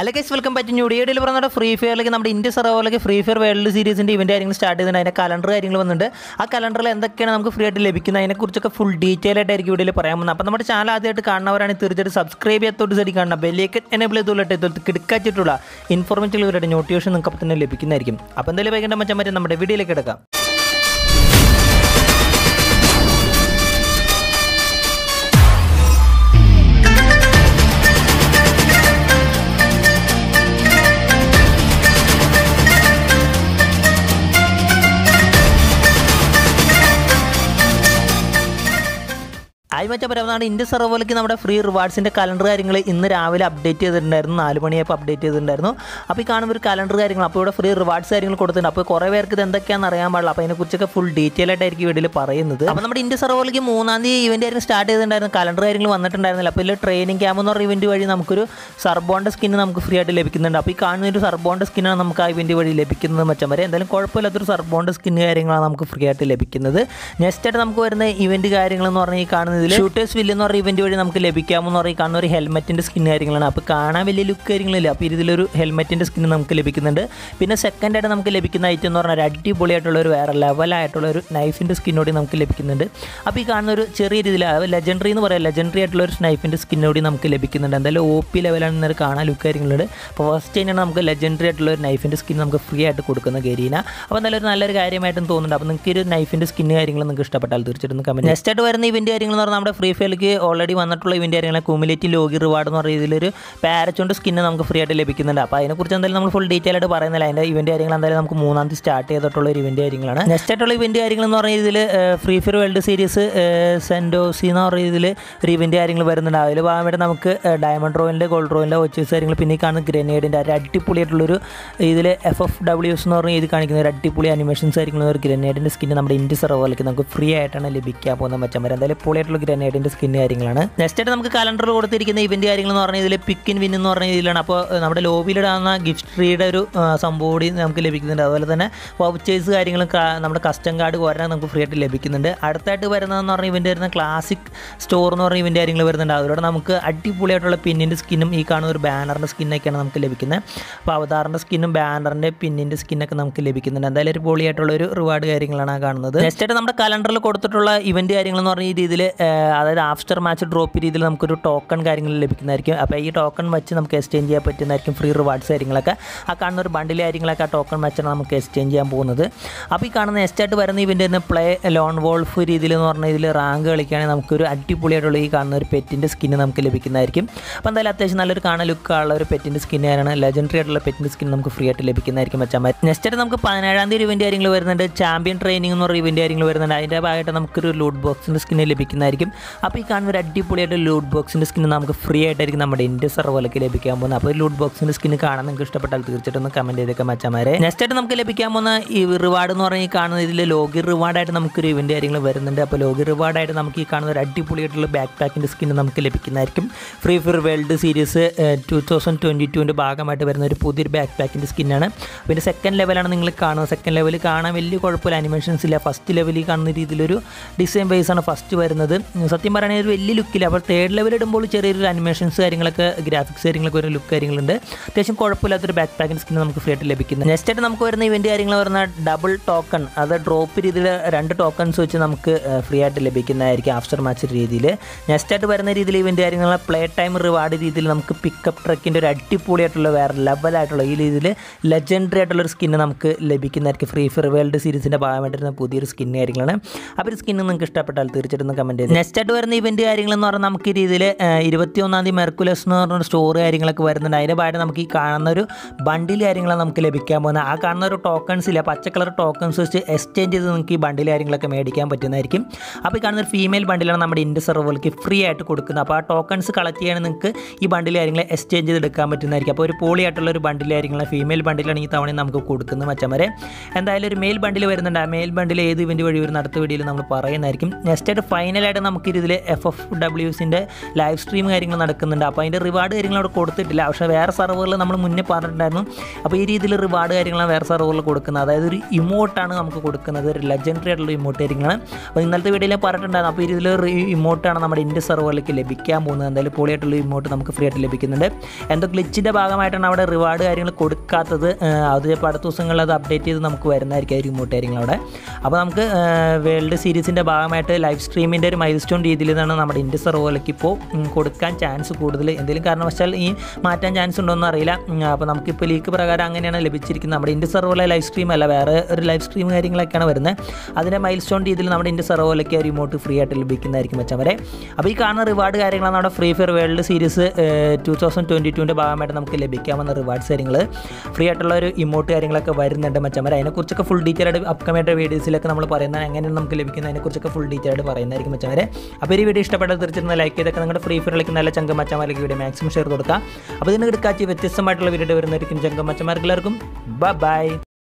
അല്ല guys welcome back new ഡിയിൽ പറഞ്ഞ ഫ്രീ ഫയറിലേക്ക് നമ്മുടെ ഇന്ത്യ സെർവറിലേക്ക് ഫ്രീ ഫയർ വേൾഡ് സീരീസിൻ്റെ ഇവൻ്റ് കാര്യങ്ങൾ സ്റ്റാർട്ട് ചെയ്തിട്ടുണ്ട് അതിൻ്റെ കലണ്ടർ കാര്യങ്ങൾ വന്നിട്ടുണ്ട് ആ കലണ്ടറിൽ എന്തൊക്കെയാണ് നമുക്ക് ഫ്രീ ആയിട്ട് ലഭിക്കുന്നത് അതിനെക്കുറിച്ചൊക്കെ ഫുൾ ഡീറ്റെയിൽ ആയിട്ടായിരിക്കും വീഡിയോയിൽ പറയാൻ പോകുന്നത് അപ്പോൾ നമ്മുടെ ചാനൽ ആദ്യമായിട്ട് കാണുന്നവരാണ് തീർച്ചയായിട്ടും സബ്സ്ക്രൈബ് ചെയ്യത്തോട്ട് സൈഡിൽ കാണണം ബെല്ലേക്ക് എനേബിൾ ചെയ്തോളട്ടെ ഇതുപോലത്തെ കിടക്കാച്ചിട്ടുള്ള ഇൻഫോർമേറ്റീവ് നോട്ടിഫിക്കേഷൻ നിങ്ങൾക്ക് അപ്പോൾ തന്നെ ലഭിക്കുന്നതായിരിക്കും അപ്പോൾ എന്തായാലും വൈകേണ്ട മച്ചാൻ പറ്റും നമ്മുടെ വീഡിയോയിലേക്ക് എടുക്കാം ആയി മച്ചാൻ പരമാവധി ഇന്ത്യ സെർവറിലേക്ക് നമ്മുടെ ഫ്രീ റിവാർഡ്സിൻ്റെ കലണ്ടർ കാര്യങ്ങൾ ഇന്ന് രാവിലെ അപ്ഡേറ്റ് ചെയ്തിട്ടുണ്ടായിരുന്നു നാല് മണിയായപ്പോൾ അപ്ഡേറ്റ് ചെയ്തിട്ടുണ്ടായിരുന്നു അപ്പോൾ ഈ കാണുമ്പോൾ ഒരു കലണ്ടർ കാര്യങ്ങൾ അപ്പോൾ ഇവിടെ ഫ്രീ റിവാർഡ്സ് കാര്യങ്ങൾ കൊടുത്തിട്ടുണ്ട് അപ്പോൾ കുറേ പേർക്ക് ഇത് എന്തൊക്കെയാണെന്ന് അറിയാൻ പാടില്ല അപ്പോൾ അതിനെക്കുറിച്ചൊക്കെ ഫുൾ ഡീറ്റെയിൽ ആയിട്ടായിരിക്കും വീഡിയോയിൽ പറയുന്നത് അപ്പോൾ നമ്മുടെ ഇന്ത്യ സെർവറിലേക്ക് മൂന്നാം തീയതി ഇവൻ്റ് ആയിരുന്നു സ്റ്റാർട്ട് ചെയ്തിട്ടുണ്ടായിരുന്നു കലണ്ടർ കാര്യങ്ങൾ വന്നിട്ടുണ്ടായിരുന്നില്ല അപ്പോൾ ഇതിൽ ട്രെയിനിങ് ക്യാമ്പ് എന്ന് പറഞ്ഞ ഇവൻറ്റ് വഴി നമുക്കൊരു സർബോണ്ട സ്കിന്ന് നമുക്ക് ഫ്രീ ആയിട്ട് ലഭിക്കുന്നുണ്ട് അപ്പോൾ ഈ കാണുന്ന ഒരു സർബോണ്ട സ്കിന്നാണ് നമുക്ക് ആ ഇവൻറ്റ് വഴി ലഭിക്കുന്നത് മച്ചാൻ വരെ എന്തായാലും കുഴപ്പമില്ലാത്തൊരു സർബോണ്ട സ്കിന്ന് കാര്യങ്ങളാണ് നമുക്ക് ഫ്രീ ആയിട്ട് ലഭിക്കുന്നത് നെക്സ്റ്റ് ആയിട്ട് നമുക്ക് വരുന്ന ഇവൻറ്റ് കാര്യങ്ങൾ എന്ന് പറഞ്ഞാൽ ഈ കാണുന്നതിൽ ഷൂട്ടേഴ്സ് വില്ല് എന്ന് പറയുന്ന ഇവൻറ്റ് വഴി നമുക്ക് ലഭിക്കാമെന്ന് പറയും കാണുന്ന ഒരു ഹെൽമെറ്റിൻ്റെ സ്കിൻ കാര്യങ്ങളാണ് അപ്പോൾ കാണാൻ വലിയ ലുക്ക് കാര്യങ്ങളില്ല അപ്പോൾ ഇതിലൊരു ഹെൽമെറ്റിൻ്റെ സ്കിൻ നമുക്ക് ലഭിക്കുന്നുണ്ട് പിന്നെ സെക്കൻഡ് ആയിട്ട് നമുക്ക് ലഭിക്കുന്ന ഐറ്റം എന്ന് പറഞ്ഞാൽ ഒരു അടിപൊളിയായിട്ടുള്ള ഒരു വേറെ ലെവലായിട്ടുള്ള ഒരു നൈഫിൻ്റെ സ്കിന്നോടി നമുക്ക് ലഭിക്കുന്നുണ്ട് അപ്പോൾ ഈ കാണുന്ന ഒരു ചെറിയ രീതിയിൽ ലെജൻഡറി എന്ന് പറയാം ലെജൻഡറി ആയിട്ടുള്ള ഒരു നൈഫിൻ്റെ സ്കിന്നോടി നമുക്ക് ലഭിക്കുന്നുണ്ട് എന്തായാലും ഒ പി ലെവലാണ് ഇന്നലെ കാണാൻ ലുക്ക് കാര്യങ്ങളുണ്ട് അപ്പോൾ ഫസ്റ്റ് തന്നെയാണ് നമുക്ക് ലെജൻഡറി ആയിട്ടുള്ള ഒരു നൈഫിൻ്റെ സ്കിൻ നമുക്ക് ഫ്രീ ആയിട്ട് കൊടുക്കുന്ന ഗരീന അപ്പോൾ എന്തായാലും ഒരു നല്ലൊരു കാര്യമായിട്ടും തോന്നുന്നുണ്ട് അപ്പോൾ നിങ്ങൾക്ക് ഒരു നൈഫിൻ്റെ സ്കിന്ന് കാര്യങ്ങൾ നിങ്ങൾക്ക് ഇഷ്ടപ്പെട്ടാൽ തീർച്ചയായിട്ടും കമൻറ്റ് നെക്സ്റ്റ് ആയിട്ട് വരുന്ന ഇവൻറ്റ് കാര്യങ്ങൾ എന്ന് പറഞ്ഞാൽ നമ്മുടെ ഫ്രീ ഫയറിലേക്ക് ഓൾറെഡി വന്നിട്ടുള്ള ഇവൻറ്റ് കാര്യങ്ങൾ കുമിലേറ്റീവ് ലോഗി റിവാർഡ് എന്ന് പറയുന്ന ഇതിലൊരു പാരച്ചോണ്ട് സ്കിന്ന് നമുക്ക് ഫ്രീ ആയിട്ട് ലഭിക്കുന്നുണ്ട് അപ്പോൾ അതിനെക്കുറിച്ച് എന്തായാലും നമ്മൾ ഫുൾ ഡീറ്റെയിൽ ആയിട്ട് പറയുന്നില്ല അതിൻ്റെ ഇവൻറ്റ് കാര്യങ്ങൾ എന്തായാലും നമുക്ക് മൂന്നാം തീയതി സ്റ്റാർട്ട് ചെയ്തിട്ടുള്ള ഒരു ഇവൻറ്റ് കാര്യങ്ങളാണ് നെക്സ്റ്റ് ആയിട്ടുള്ള ഇവൻറ്റ് കാര്യങ്ങൾ എന്ന് പറഞ്ഞാൽ ഇതിൽ ഫ്രീ ഫയർ വേൾഡ് സീരീസ് സെൻഡോസി എന്ന് പറയുന്ന ഇതിൽ ഒരു ഇവൻറ്റ് കാര്യങ്ങൾ വരുന്നുണ്ട് അതിൽ പോകാൻ വേണ്ടി നമുക്ക് ഡയമണ്ട് റോയിൻ്റെ ഗോൾഡ് റോയിൻ്റെ ഒച്ചേഴ്സ് കാര്യങ്ങൾ പിന്നെ ഈ കാണുന്ന ഗ്രനേഡിൻ്റെ ഒരു അടിപൊളിയായിട്ടുള്ളൊരു ഇതിൽ എഫ് എഫ് ഡബ്ല്യു എസ് എന്ന് പറഞ്ഞ ഇത് കാണിക്കുന്ന ഒരു അടിപൊളി അനിമേഷൻസ് കാര്യങ്ങൾ ഒരു ഗ്രനേഡിൻ്റെ സ്കിന്ന് നമ്മുടെ ഇന്ത്യ സെർവറിലേക്ക് നമുക്ക് ഫ്രീ ആയിട്ടാണ് ലഭിക്കാൻ പോകുന്ന മച്ചന്മാർ എന്തായാലും പൊളിയായിട്ടുള്ള ഗ്രനേഡിൻ്റെ സ്കിന്ന് കാര്യങ്ങളാണ് നെക്സ്റ്റ് ആയിട്ട് നമുക്ക് കലണ്ടറിൽ കൊടുത്തിരിക്കുന്ന ഇവൻറ്റ് കാര്യങ്ങൾ എന്ന് പറഞ്ഞാൽ ഇതിൽ പിക്ക് ഇൻ വിൻ എന്ന് പറഞ്ഞ ഇതിലാണ് അപ്പോൾ നമ്മുടെ ലോബിയിലിടാവുന്ന ഗിഫ്റ്റ് ട്രീയുടെ ഒരു ആ, സംഭവം കൂടി നമുക്ക് ലഭിക്കുന്നുണ്ട് അതുപോലെ തന്നെ വൗച്ചേഴ്സ് കാര്യങ്ങളും ക- നമ്മുടെ കസ്റ്റം കാർഡ് കോരാൻ നമുക്ക് ഫ്രീ ആയിട്ട് ലഭിക്കുന്നുണ്ട് അടുത്തായിട്ട് വരുന്നതെന്ന് പറഞ്ഞാൽ ഇവൻ്റ് വരുന്ന ക്ലാസിക് സ്റ്റോർ എന്ന് പറഞ്ഞ ഇവൻ്റ് കാര്യങ്ങൾ വരുന്നുണ്ട് അതിലൂടെ നമുക്ക് അടിപൊളിയായിട്ടുള്ള പിന്നിൻ്റെ സ്കിന്നും ഈ കാണുന്ന ഒരു ബാനറിൻ്റെ സ്കിന്നൊക്കെയാണ് നമുക്ക് ലഭിക്കുന്നത് അപ്പോൾ അവതാറിൻ്റെ സ്കിന്നും ബാനറിൻ്റെ പിന്നിൻ്റെ സ്കിന്നൊക്കെ നമുക്ക് ലഭിക്കുന്നുണ്ട് എന്തായാലും ഒരു പൊളിയായിട്ടുള്ള ഒരു റിവാർഡ് കാര്യങ്ങളാണ് ആ കാണുന്നത് നെക്സ്റ്റ് ആയിട്ട് നമ്മുടെ കലണ്ടറിൽ കൊടുത്തിട്ടുള്ള ഇവൻറ്റ് കാര്യങ്ങൾ എന്ന് പറഞ്ഞ ഈ രീതിയിൽ അതായത് ആഫ്റ്റർ മാച്ച് ഡ്രോപ്പ് രീതിയിൽ നമുക്കൊരു ടോക്കൺ കാര്യങ്ങൾ ലഭിക്കുന്നതായിരിക്കും അപ്പോൾ ഈ ടോക്കൺ വെച്ച് നമുക്ക് എക്സ്ചേഞ്ച് ചെയ്യാൻ പറ്റുന്നതായിരിക്കും ഫ്രീ റിവാർഡ്സ് കാര്യങ്ങളൊക്കെ ആ കാണുന്ന ഒരു ബണ്ടിലെ കാര്യങ്ങളൊക്കെ ആ ടോക്കൺ വെച്ചാണ് നമുക്ക് എക്സ്ചേഞ്ച് ചെയ്യാൻ പോകുന്നത് അപ്പോൾ ഈ കാണുന്ന നെക്സ്റ്റ് ആയിട്ട് വരുന്ന ഇവൻ്റ് പ്ലേ ലോൺ വോൾഫ് രീതിയിൽ എന്ന് പറഞ്ഞാൽ ഇതിൽ റാങ്ക് കളിക്കുകയാണെങ്കിൽ നമുക്കൊരു അടിപൊളിയായിട്ടുള്ള ഈ കാണുന്ന ഒരു പെറ്റിൻ്റെ സ്കിന്ന് നമുക്ക് ലഭിക്കുന്നതായിരിക്കും അപ്പോൾ എന്തായാലും അത്യാവശ്യം നല്ലൊരു കാണാൻ ലുക്കുള്ള ഒരു പെറ്റിൻ്റെ സ്കിന്നാണ് ലെജൻഡറി ആയിട്ടുള്ള പെറ്റിൻ്റെ സ്കിൻ നമുക്ക് ഫ്രീ ആയിട്ട് ലഭിക്കുന്നതായിരിക്കും വെച്ചാൽ നെക്സ്റ്റ് ആയിട്ട് നമുക്ക് പതിനേഴാം തീയതി ഇവൻ്റ് കാര്യങ്ങൾ വരുന്നുണ്ട് ചാമ്പ്യൻ ട്രെയിനിങ് എന്ന് പറയുന്ന ഇവൻ്റ് കാര്യങ്ങൾ വരുന്നുണ്ട് അതിൻ്റെ ഭാഗമായിട്ട് നമുക്കൊരു ലൂട്ട് ബോക്സിൻ്റെ സ്കിന്ന് ലഭിക്കുന്നതായിരിക്കും അപ്പോൾ ഈ കാണുന്ന ഒരു അടിപൊളിയായിട്ട് ലൂട്ട് ബോക്സിൻ്റെ സ്കിന്ന് നമുക്ക് ഫ്രീ ആയിട്ടായിരിക്കും നമ്മുടെ ഇന്ത്യ സെർവറിലേക്ക് ലഭിക്കാൻ പോകുന്നത് അപ്പോൾ ലൂട്ട് ബോക്സിൻ്റെ സ്കിന്ന് കാണാൻ നിങ്ങൾക്ക് ഇഷ്ടപ്പെട്ടാൽ തീർച്ചയായിട്ടും ഒന്ന് കമൻറ്റ് ചെയ്തേക്കാം മച്ചാമാരെ നെക്സ്റ്റ് ആയിട്ട് നമുക്ക് ലഭിക്കാൻ പോകുന്ന ഈ റിവാർഡ് എന്ന് പറഞ്ഞാൽ ഈ കാണുന്ന ഇതിൽ ലോഗി റിവാർഡായിട്ട് നമുക്കൊരു ഇവൻ്റ് കാര്യങ്ങൾ വരുന്നുണ്ട് അപ്പോൾ ലോഗി റിവാർഡായിട്ട് നമുക്ക് ഈ കാണുന്ന ഒരു അടിപൊളിയായിട്ടുള്ള ബാക്ക് പാക്കിൻ്റെ സ്കിന്ന് നമുക്ക് ലഭിക്കുന്നതായിരിക്കും free fire world series two thousand twenty ടുവിൻ്റെ ഭാഗമായിട്ട് വരുന്ന ഒരു പുതിയൊരു ബാക്ക് പാക്കിൻ്റെ സ്കിന്നാണ് പിന്നെ സെക്കൻഡ് ലെവലാണ് നിങ്ങൾ കാണുന്നത് സെക്കൻഡ് ലെവൽ കാണാൻ വലിയ കുഴപ്പമില്ല അനിമേഷൻസ് ഇല്ല ഫസ്റ്റ് ലെവലിൽ കാണുന്ന രീതിയിലൊരു ഡിസൈൻ ബേസ് ആണ് ഫസ്റ്റ് വരുന്നത് സത്യം പറയുകയാണെങ്കിൽ ഒരു വലിയ ലുക്കില്ല അപ്പോൾ തേർഡ് ലെവൽ ഇടുമ്പോൾ ചെറിയൊരു അനിമേഷൻസ് കാര്യങ്ങളൊക്കെ ഗ്രാഫിക്സ് കാര്യങ്ങളൊക്കെ ഒരു ലുക്ക് കാര്യങ്ങളുണ്ട് അത്യാവശ്യം കുഴപ്പമില്ലാത്തൊരു ബാക്ക് പാക്കിൻ്റെ സ്കിൻ നമുക്ക് ഫ്രീ ആയിട്ട് ലഭിക്കുന്നത് നെക്സ്റ്റ് ആയിട്ട് നമുക്ക് വരുന്ന ഇവൻറ്റ് കാര്യങ്ങൾ പറഞ്ഞാൽ ഡബിൾ ടോക്കൺ അത് ഡ്രോപ്പ് രീതിയിൽ രണ്ട് ടോക്കൺസ് വെച്ച് നമുക്ക് ഫ്രീ ആയിട്ട് ലഭിക്കുന്നതായിരിക്കും ആഫ്റ്റർ മാച്ച് രീതിയിൽ നെക്സ്റ്റ് ആയിട്ട് വരുന്ന രീതിയിൽ ഇവൻറ്റ് കാര്യങ്ങൾ പ്ലേ ടൈം റിവാർഡ് രീതിയിൽ നമുക്ക് പിക്കപ്പ് ട്രക്കിൻ്റെ ഒരു അടിപൊളിയായിട്ടുള്ള വേറെ ലെവലായിട്ടുള്ള ഈ രീതിയിൽ ലെജൻഡറി ആയിട്ടുള്ള ഒരു സ്കിന്ന് നമുക്ക് ലഭിക്കുന്നതായിരിക്കും ഫ്രീ ഫയർ വേൾഡ് സീരീസിൻ്റെ ഭാഗമായിട്ട് വരുന്ന പുതിയൊരു സ്കിൻ കാര്യങ്ങളാണ് അപ്പോൾ ഒരു സ്കിന്ന് നിങ്ങൾക്ക് ഇഷ്ടപ്പെട്ടാൽ തീർച്ചയായിട്ടും കമൻറ്റ് ചെയ്ത് നെക്സ്റ്റ് ആയിട്ട് വരുന്ന ഇവൻറ്റ് കാര്യങ്ങളെന്ന് പറഞ്ഞാൽ നമുക്ക് ഈ രീതിയിൽ ഇരുപത്തി ഒന്നാം തീയതി മെർക്കുലസ് എന്ന് പറഞ്ഞ സ്റ്റോർ കാര്യങ്ങളൊക്കെ വരുന്നുണ്ട് അതിൻ്റെ ഭാഗത്ത് നമുക്ക് ഈ കാണുന്ന ഒരു ബണ്ടിൽ കാര്യങ്ങളാണ് നമുക്ക് ലഭിക്കാൻ പോകുന്നത് ആ കാണുന്ന ഒരു ടോക്കൺസ് ഇല്ല പച്ച കളർ ടോക്കൺസ് വെച്ച് എക്സ്ചേഞ്ച് ചെയ്ത് നിങ്ങൾക്ക് ഈ ബണ്ടിൽ കാര്യങ്ങളൊക്കെ മേടിക്കാൻ പറ്റുന്നതായിരിക്കും അപ്പോൾ ഈ കാണുന്ന ഒരു ഫീമെയിൽ ബണ്ടിലാണ് നമ്മുടെ ഇന്ത്യ സെർവറിലേക്ക് ഫ്രീ ആയിട്ട് കൊടുക്കുന്നത് അപ്പോൾ ആ ടോക്കൺസ് കളക്ട് ചെയ്യണമെങ്കിൽ നിങ്ങൾക്ക് ഈ ബണ്ടിൽ കാര്യങ്ങൾ എക്സ്ചേഞ്ച് ചെയ്ത് എടുക്കാൻ പറ്റുന്നതായിരിക്കും അപ്പോൾ ഒരു പോളി ആയിട്ടുള്ള ഒരു ബണ്ടിൽ കാര്യങ്ങൾ ഫീമെയിൽ ബണ്ടിലാണ് ഈ തവണ നമുക്ക് കൊടുക്കുന്നത് മച്ചന്മാരെ എന്തായാലും ഒരു മെയിൽ ബണ്ടിൽ വരുന്നുണ്ട് ആ മെയിൽ ബണ്ടിൽ ഏത് ഇവൻറ്റ് വഴി വരുന്ന അടുത്ത വീഡിയോയിൽ നമ്മൾ പറയുന്നതായിരിക്കും നെക്സ്റ്റ് ആയിട്ട് ഫൈനലായിട്ട് നമുക്ക് നമുക്ക് ഇതിൽ എഫ് എഫ് ഡബ്ല്യൂസിൻ്റെ ലൈവ് സ്ട്രീം കാര്യങ്ങൾ നടക്കുന്നുണ്ട് അപ്പോൾ അതിൻ്റെ റിവാർഡ് കാര്യങ്ങൾ അവിടെ കൊടുത്തിട്ടില്ല പക്ഷേ വേറെ സെർവറിൽ നമ്മൾ മുന്നേ പറഞ്ഞിട്ടുണ്ടായിരുന്നു അപ്പോൾ ഈ രീതിയിൽ റിവാർഡ് കാര്യങ്ങളാണ് വേറെ സെർവറിൽ കൊടുക്കുന്നത് അതായത് ഒരു ഇമോട്ടാണ് നമുക്ക് കൊടുക്കുന്നത് ഒരു ലെജൻഡറി ആയിട്ടുള്ള ഇമോട്ട് കാര്യങ്ങളാണ് അപ്പോൾ ഇന്നലത്തെ വീഡിയോയിൽ ഞാൻ പറഞ്ഞിട്ടുണ്ടായിരുന്നു അപ്പോൾ ഈ രീതിയിൽ ഇമോട്ടാണ് നമ്മുടെ ഇന്ത്യ സെർവറിലേക്ക് ലഭിക്കാൻ പോകുന്നത് എന്തായാലും പൊളിയായിട്ടുള്ള ഇമോട്ട് നമുക്ക് ഫ്രീ ആയിട്ട് ലഭിക്കുന്നുണ്ട് എന്തോ ഗ്ലിച്ചിൻ്റെ ഭാഗമായിട്ടാണ് അവിടെ റിവാർഡ് കാര്യങ്ങൾ കൊടുക്കാത്തത് ഏഹ് അത് ചിലപ്പോൾ അടുത്ത ദിവസങ്ങളിൽ അത് അപ്ഡേറ്റ് ചെയ്ത് നമുക്ക് വരുന്നതായിരിക്കും ആ ഒരു ഇമോട്ട് കാര്യങ്ങൾ അവിടെ അപ്പോൾ നമുക്ക് വേൾഡ് സീരീസിൻ്റെ ഭാഗമായിട്ട് ലൈവ് സ്ട്രീമിൻ്റെ ഒരു മൈൽ സ്റ്റോൺ രീതിയിൽ നിന്നാണ് നമ്മുടെ ഇന്ത്യ സെർവറിലേക്ക് ഇപ്പോൾ ഉം, കൊടുക്കാൻ ചാൻസ് കൂടുതൽ എന്തെങ്കിലും കാരണവശാൽ ഈ മാറ്റാൻ ചാൻസ് ഉണ്ടോയെന്ന് അറിയില്ല ഉം, അപ്പോൾ നമുക്കിപ്പോൾ ലീക്ക് പ്രകാരം അങ്ങനെയാണ് ലഭിച്ചിരിക്കുന്നത് നമ്മുടെ ഇന്ത്യ സെർവറിലെ ലൈവ് സ്ട്രീം അല്ല വേറെ ഒരു ലൈവ് സ്ട്രീം കാര്യങ്ങളൊക്കെയാണ് വരുന്നത് അതിൻ്റെ മൈൽ സ്റ്റോൺ രീതിയിൽ നമ്മുടെ ഇന്ത്യ സെർവറിലേക്ക് ഒരു ഇമോട്ട് ഫ്രീ ആയിട്ട് ലഭിക്കുന്നതായിരിക്കും വെച്ചാൽ വരെ അപ്പോൾ ഈ കാണുന്ന റിവാർഡ് കാര്യങ്ങളാണ് നമ്മുടെ free fire world series two thousand twenty ടുവിൻ്റെ ഭാഗമായിട്ട് നമുക്ക് ലഭിക്കാവുന്ന റിവാർഡ്സ് കാര്യങ്ങൾ ഫ്രീ ആയിട്ടുള്ള ഒരു ഇമോട്ട് കാര്യങ്ങളൊക്കെ വരുന്നുണ്ട് മച്ചന്മാരെ അതിനെക്കുറിച്ചൊക്കെ ഫുൾ ഡീറ്റെയിൽ ആയിട്ട് അപ്കമായിട്ട് വീഡിയോസിലൊക്കെ നമ്മൾ പറയുന്നത് എങ്ങനെയാണ് നമുക്ക് ലഭിക്കുന്നത് അതിനെക്കുറിച്ചൊക്കെ ഫുൾ ഡീറ്റെയിൽ ആയിട്ട് പറയുന്നതായിരിക്കും മച്ചന്മാരെ അപ്പോൾ ഈ വീഡിയോ ഇഷ്ടപ്പെട്ടാൽ തീർച്ചയായിട്ടും ലൈക്ക് ചെയ്തൊക്കെ നിങ്ങളുടെ ഫ്രീ ഫയറിലേക്ക് നല്ല ചങ്ക മച്ചന്മാരിലേക്ക് വീഡിയോ മാക്സിമം ഷെയർ കൊടുക്കുക അപ്പോൾ ഇതിന് എടുക്കാച്ച് വ്യത്യസ്തമായിട്ടുള്ള വീഡിയോ വരുന്നതായിരിക്കും ചങ്ക മച്ചന്മാർക്ക് എല്ലാവർക്കും ബൈ